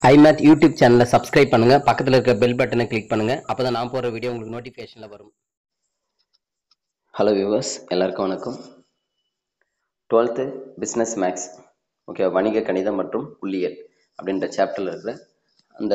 ஐமேத் YouTube சேனலை subscribe பண்ணுங்க பக்கத்தில் இருக்க பெல் பட்டனை கிளிக் பண்ணுங்க அப்பதான் நான் போடுற வீடியோ உங்களுக்கு நோட்டிஃபிகேஷன்ல வரும் ஹலோ வியூவர்ஸ் எல்லாருக்கும் வணக்கம் டுவெல்த்து பிஸ்னஸ் மேக்ஸ் ஓகே வணிக கணிதம் மற்றும் புள்ளியியல் அப்படின்ற சாப்டரில் இருக்கிற அந்த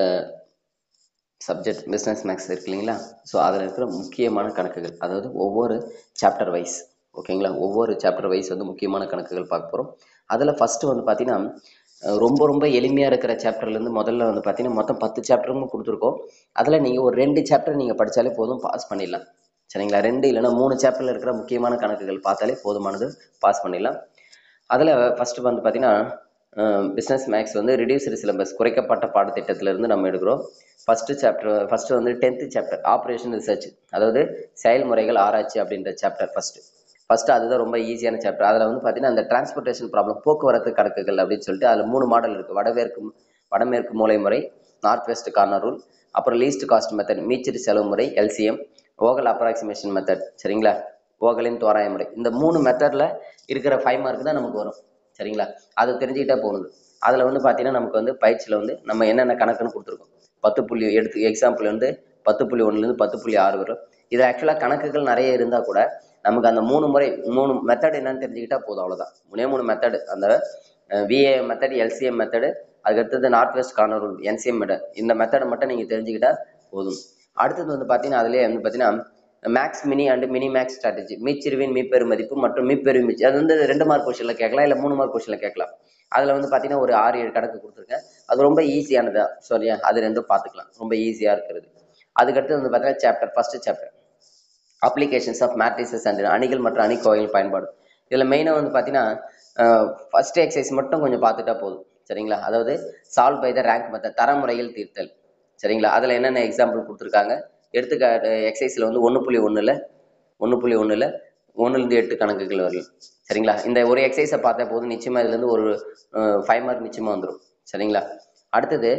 சப்ஜெக்ட் பிஸ்னஸ் மேக்ஸ் இருக்கு இல்லைங்களா ஸோ அதில் இருக்கிற முக்கியமான கணக்குகள் அதாவது ஒவ்வொரு சாப்டர் வைஸ் ஓகேங்களா ஒவ்வொரு சாப்டர் வைஸ் வந்து முக்கியமான கணக்குகள் பார்க்க போகிறோம் அதில் ஃபஸ்ட்டு வந்து பார்த்தீங்கன்னா அஹ் ரொம்ப ரொம்ப எளிமையாக இருக்கிற சாப்டர்லேருந்து முதல்ல வந்து பார்த்தீங்கன்னா மொத்தம் பத்து சாப்டரும் கொடுத்துருக்கோம் அதில் நீங்கள் ஒரு ரெண்டு சாப்டர் நீங்கள் படித்தாலே போதும் பாஸ் பண்ணிடலாம் சரிங்களா ரெண்டு இல்லைன்னா மூணு சாப்டரில் இருக்கிற முக்கியமான கணக்குகள் பார்த்தாலே போதுமானது பாஸ் பண்ணிடலாம் அதில் ஃபஸ்ட்டு வந்து பார்த்தீங்கன்னா பிஸ்னஸ் மேக்ஸ் வந்து ரிடியூஸ்டு சிலபஸ் குறைக்கப்பட்ட பாடத்திட்டத்திலிருந்து நம்ம எடுக்கிறோம் ஃபஸ்ட்டு சாப்டர் ஃபஸ்ட்டு வந்து டென்த்து சாப்டர் ஆப்ரேஷன் ரிசர்ச் அதாவது செயல்முறைகள் ஆராய்ச்சி அப்படின்ற சாப்டர் ஃபஸ்ட்டு ஃபஸ்ட்டு அதுதான் ரொம்ப ஈஸியான சாப்டர் அதில் வந்து பார்த்தீங்கன்னா அந்த டிரான்ஸ்போர்ட்டேஷன் ப்ராப்ளம் போக்குவரத்து கணக்குகள் அப்படின்னு சொல்லிட்டு அதில் மூணு மாடல் இருக்குது வடமேற்கு வடமேற்கு மூலை முறை நார்த் வெஸ்ட் கார்னர் ரூல் அப்புறம் லீஸ்ட் காஸ்ட் மெத்தட் மீச்சிறு செலவு முறை எல்சிஎம் ஓகல் அப்ராக்சிமேஷன் மெத்தட் சரிங்களா ஓகலின் தோராய முறை இந்த மூணு மெத்தடில் இருக்கிற ஃபைவ் மார்க் தான் நமக்கு வரும் சரிங்களா அது தெரிஞ்சுக்கிட்டே போகணுது அதில் வந்து பார்த்தீங்கன்னா நமக்கு வந்து பயிற்சியில் வந்து நம்ம என்னென்ன கணக்குன்னு கொடுத்துருக்கோம் பத்து புள்ளி எடுத்து எக்ஸாம்பிள் வந்து பத்து புள்ளி ஒன்றுலேருந்து பத்து புள்ளி ஆறு வரும் இது ஆக்சுவலாக கணக்குகள் நிறைய இருந்தால் கூட நமக்கு அந்த மூணு முறை மூணு மெத்தட் என்னன்னு தெரிஞ்சுக்கிட்டா போதும் அவ்வளோதான் மூணே மூணு மெத்தடு அந்த விஏ மெத்தட் எல்சிஎம் மெத்தடு அதுக்கடுத்தது north west corner rule NCM method இந்த மெத்தடை மட்டும் நீங்கள் தெரிஞ்சுக்கிட்டா போதும் அடுத்தது வந்து பார்த்தீங்கன்னா அதிலே வந்து பார்த்தீங்கன்னா max mini and mini max strategy மீச்சிறுவின் மீப்பெரு மதிப்பு மற்றும் மீப்பெரு மீச்சு அது வந்து ரெண்டு மார்க் கொஸ்டினில் கேட்கலாம் இல்லை மூணு மார்க் கொஸ்டினில் கேட்கலாம் அதில் வந்து பார்த்தீங்கன்னா ஒரு ஆறு ஏழு கணக்கு கொடுத்துருக்கேன் அது ரொம்ப ஈஸியானது சரியா அது ரெண்டும் பார்த்துக்கலாம் ரொம்ப ஈஸியாக இருக்கிறது அதுக்கடுத்து வந்து பார்த்தீங்கன்னா chapter first chapter applications of matrices and அணிகள் மற்றும் அணிக்கோவைகள் பயன்பாடு இதில் மெயினாக வந்து பார்த்தீங்கன்னா ஃபஸ்ட் எக்ஸசைஸ் மட்டும் கொஞ்சம் பார்த்துட்டா போதும் சரிங்களா அதாவது solve by the rank method தரமுறையில் தீர்த்தல் சரிங்களா அதில் என்னென்ன எக்ஸாம்பிள் கொடுத்துருக்காங்க எடுத்துக்காட்டு எக்ஸசைஸில் வந்து ஒன்று புள்ளி ஒன்றில் ஒன்று புள்ளி ஒன்றில் ஒன்றுலேருந்து எட்டு கணக்குகள் வரலாம் சரிங்களா இந்த ஒரு எக்ஸசைஸை பார்த்தா போதும் நிச்சயமாக இதுலேருந்து ஒரு ஃபைவ் மார்க் நிச்சயமாக வந்துடும் சரிங்களா அடுத்தது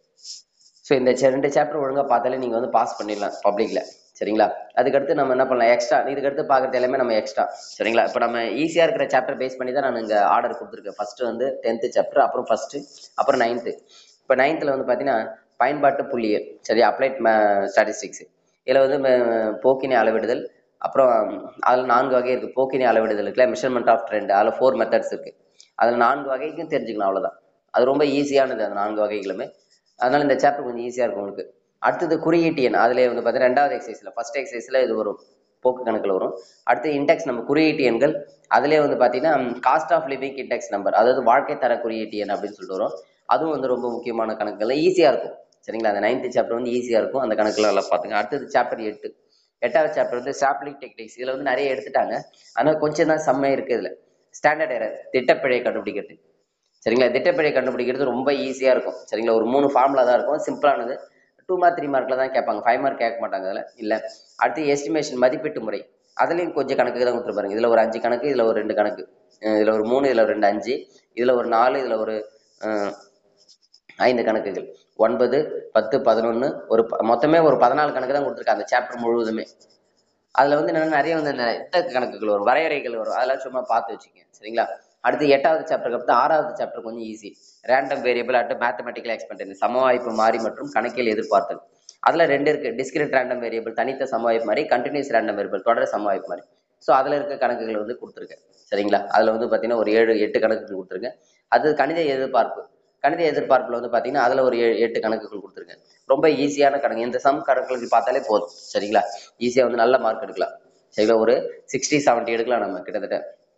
ஸோ இந்த செ- ரெண்டு சாப்டர் ஒழுங்காக பார்த்தாலே நீங்கள் வந்து பாஸ் பண்ணிடலாம் பப்ளிக்கில் சரிங்களா அதுக்கடுத்து நம்ம என்ன பண்ணலாம் எக்ஸ்ட்ரா இதுக்கடுத்து பார்க்குறது எல்லாமே நம்ம எக்ஸ்ட்ரா சரிங்களா இப்போ நம்ம ஈஸியாக இருக்கிற சாப்டர் பேஸ் பண்ணி தான் நான் இங்கே ஆர்டர் கொடுத்துருக்கேன் ஃபஸ்ட்டு வந்து டென்த்து சாப்டர் அப்புறம் ஃபஸ்ட்டு அப்புறம் நைன்த்து இப்போ நைன்த்தில் வந்து பார்த்தீங்கன்னா பயன்பாட்டு புள்ளியல் சரி அப்ளைட் ஸ்டாட்டிஸ்டிக்ஸ் இதில் வந்து ம- போக்கினை அளவிடுதல் அப்புறம் அதில் நான்கு வகை இருக்குது போக்கினை அளவிடுதல் இருக்குல்ல மெஷர்மெண்ட் ஆஃப் ட்ரெண்ட் அதில் ஃபோர் மெத்தட்ஸ் இருக்குது அதில் நான்கு வகைக்கும் தெரிஞ்சுக்கலாம் அவ்வளோதான் அது ரொம்ப ஈஸியானது அந்த நான்கு வகைகளுமே அதனால இந்த சாப்டர் கொஞ்சம் ஈஸியாக இருக்கும் உங்களுக்கு அடுத்தது குறியீட்டு எண் அதிலே வந்து பார்த்தீங்கன்னா ரெண்டாவது எக்ஸசைஸில் ஃபர்ஸ்ட் எக்ஸசைஸில் இது வரும் போக்கு கணக்கில் வரும் அடுத்து இண்டெக்ஸ் நம்ம குறியீட்டு எண்கள் அதிலே வந்து பார்த்தீங்கன்னா cost of living index number அதாவது வாழ்க்கை தர குறியீட்டு எண் அப்படின்னு சொல்லிட்டு வரும் அதுவும் வந்து ரொம்ப முக்கியமான கணக்குகள் ஈஸியாக இருக்கும் சரிங்களா அந்த நைன்த்து சாப்டர் வந்து ஈஸியாக இருக்கும் அந்த கணக்குல நல்லா பார்த்துங்க அடுத்தது சாப்டர் எட்டு எட்டாவது சாப்டர் வந்து சாப்ளிங் டெக்னிக்ஸ் இதில் வந்து நிறைய எடுத்துட்டாங்க ஆனால் கொஞ்சம் தான் செம்மை இருக்குது இதில் ஸ்டாண்டர்ட் எரர் திட்டப்பிழையை கண்டுபிடிக்கிறது சரிங்களா திட்டப்பிழை கண்டுபிடிக்கிறது ரொம்ப ஈஸியாக இருக்கும் சரிங்களா ஒரு மூணு ஃபார்முலா தான் இருக்கும் சிம்பிளானது டூ மார்க் த்ரீ மார்க்கில் தான் கேட்பாங்க ஃபைவ் மார்க் கேட்க மாட்டாங்க அதில் இல்லை அடுத்து எஸ்டிமேஷன் மதிப்பீட்டு முறை அதுலேயும் கொஞ்சம் கணக்கு தான் கொடுத்துருப்பாருங்க இதில் ஒரு அஞ்சு கணக்கு இதில் ஒரு ரெண்டு கணக்கு அஹ் இதில் ஒரு மூணு இதில் ஒரு ரெண்டு அஞ்சு இதில் ஒரு நாலு இதில் ஒரு அஹ், ஐந்து கணக்குகள் ஒன்பது பத்து பதினொன்று ஒரு ப- மொத்தமே ஒரு பதினாலு கணக்கு தான் கொடுத்துருக்காங்க அந்த சாப்டர் முழுவதுமே அதில் வந்து என்னன்னா நிறைய வந்து இந்த இந்த கணக்குகள் வரும் வரையறைகள் வரும் அதெல்லாம் சும்மா பார்த்து வச்சுக்கங்க சரிங்களா அடுத்து எட்டாவது சாப்டருக்கு அப்புறம் ஆறாவது சாப்டர் கொஞ்சம் easy random variable and mathematical expectation சமவாய்ப்பு மாறி மற்றும் கணக்கியல் எதிர்பார்த்தல் அதில் ரெண்டு இருக்கு டிஸ்கிரிட் ரேண்டம் வேரியபிள் தனித்த சமவாய்ப்பு மாதிரி கண்டினியூஸ் ரேண்டம் வேரியபிள் தொடர் சமவாய்ப்பு மாதிரி ஸோ அதில் இருக்க கணக்குகள் வந்து கொடுத்துருக்கேன் சரிங்களா அதில் வந்து பார்த்தீங்கன்னா ஒரு ஏழு எட்டு கணக்குகள் கொடுத்துருக்கேன் அது கணித எதிர்பார்ப்பு கணித எதிர்பார்ப்பில் வந்து பார்த்தீங்கன்னா அதில் ஒரு ஏழு எட்டு கணக்குகள் கொடுத்துருக்கேன் ரொம்ப ஈஸியான கணக்கு இந்த சம் கணக்குகள் பார்த்தாலே போதும் சரிங்களா ஈஸியாக வந்து நல்ல மார்க் எடுக்கலாம் சரிங்களா ஒரு சிக்ஸ்டி செவன்ட்டி எடுக்கலாம் நம்ம கிட்டத்தட்ட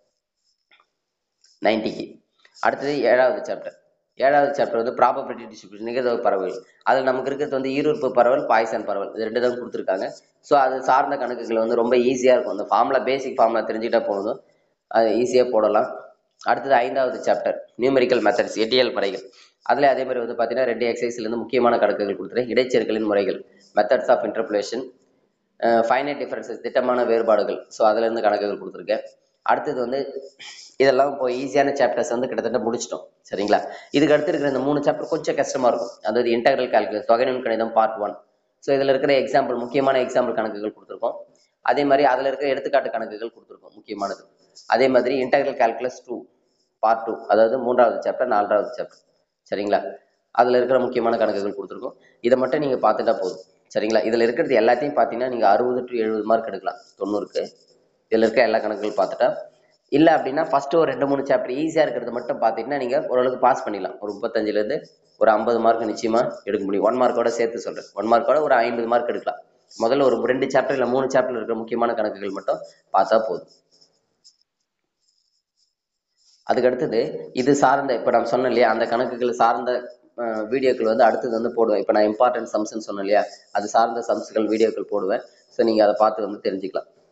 நைன்ட்டிக்கு அடுத்தது ஏழாவது சாப்டர் ஏழாவது சாப்டர் வந்து ப்ராபபிலிட்டி டிஸ்ட்ரிபியூஷன் நிகழ்தகவு பரவல் அதில் நமக்கு இருக்கிறது வந்து ஈருறுப்பு பரவல் பாய்சன் பரவல் இது ரெண்டு தான் கொடுத்துருக்காங்க ஸோ அது சார்ந்த கணக்குகள் வந்து ரொம்ப ஈஸியாக இருக்கும் அந்த ஃபார்முலா பேசிக் ஃபார்முலா தெரிஞ்சுக்கிட்டா போதும் அது ஈஸியாக போடலாம் அடுத்தது ஐந்தாவது சாப்டர் நியூமெரிக்கல் மெத்தட்ஸ் எட்டியல் முறைகள் அதில் அதே மாதிரி வந்து பார்த்தீங்கன்னா ரெண்டு எக்ஸசைஸ்லேருந்து முக்கியமான கணக்குகள் கொடுத்துருக்கேன் இடைச்செருக்களின் முறைகள் methods of interpolation finite differences திட்டமான வேறுபாடுகள் ஸோ அதுலேருந்து கணக்குகள் கொடுத்துருக்கேன் அடுத்தது வந்து இதெல்லாம் இப்போ ஈஸியான சாப்டர்ஸ் வந்து கிட்டத்தட்ட முடிச்சிட்டோம் சரிங்களா இதுக்கு அடுத்து இருக்கிற இந்த மூணு சாப்டர் கொஞ்சம் கஷ்டமாக இருக்கும் அதாவது இன்டெக்ரல் கால்குலஸ் தொகை நுண் கணிதம் பார்ட் ஒன் ஸோ இதில் இருக்கிற எக்ஸாம்பிள் முக்கியமான எக்ஸாம்பிள் கணக்குகள் கொடுத்துருக்கோம் அதே மாதிரி அதில் இருக்கிற எடுத்துக்காட்டு கணக்குகள் கொடுத்துருக்கோம் முக்கியமானது அதே மாதிரி integral calculus two part two அதாவது மூன்றாவது சாப்டர் நான்காவது சாப்டர் சரிங்களா அதில் இருக்கிற முக்கியமான கணக்குகள் கொடுத்துருக்கோம் இதை மட்டும் நீங்கள் பார்த்துட்டா போதும் சரிங்களா இதில் இருக்கிறது எல்லாத்தையும் பார்த்தீங்கன்னா நீங்கள் அறுபது டு எழுபது மார்க் எடுக்கலாம் தொண்ணூறுக்கு இதில் இருக்க எல்லா கணக்குகள் பார்த்துட்டா இல்லை அப்படின்னா ஃபஸ்ட்டு ஒரு ரெண்டு மூணு சாப்டர் ஈஸியாக இருக்கிறது மட்டும் பார்த்துக்கிட்டா நீங்கள் ஓரளவுக்கு பாஸ் பண்ணிடலாம் ஒரு முப்பத்தஞ்சுலேருந்து ஒரு ஐம்பது மார்க் நிச்சயமாக எடுக்க முடியும் ஒன் மார்க்கோட சேர்த்து சொல்கிறேன் ஒன் மார்க்கோட ஒரு ஐம்பது மார்க் எடுக்கலாம் முதல்ல ஒரு ரெண்டு சாப்டர் இல்லை மூணு சாப்டர் இருக்கிற முக்கியமான கணக்குகள் மட்டும் பார்த்தா போதும் அதுக்கு அடுத்தது இது சார்ந்த இப்போ நான் சொன்னேன் இல்லையா அந்த கணக்குகள் சார்ந்த அஹ், வீடியோக்கள் வந்து அடுத்தது வந்து போடுவேன் இப்போ நான் இம்பார்ட்டன்ட் சம்ஸ்ன்னு சொன்னேன் இல்லையா அது சார்ந்த சம்ஸ்கள் வீடியோக்கள் போடுவேன் ஸோ நீங்கள் அதை பார்த்து வந்து தெரிஞ்சுக்கலாம்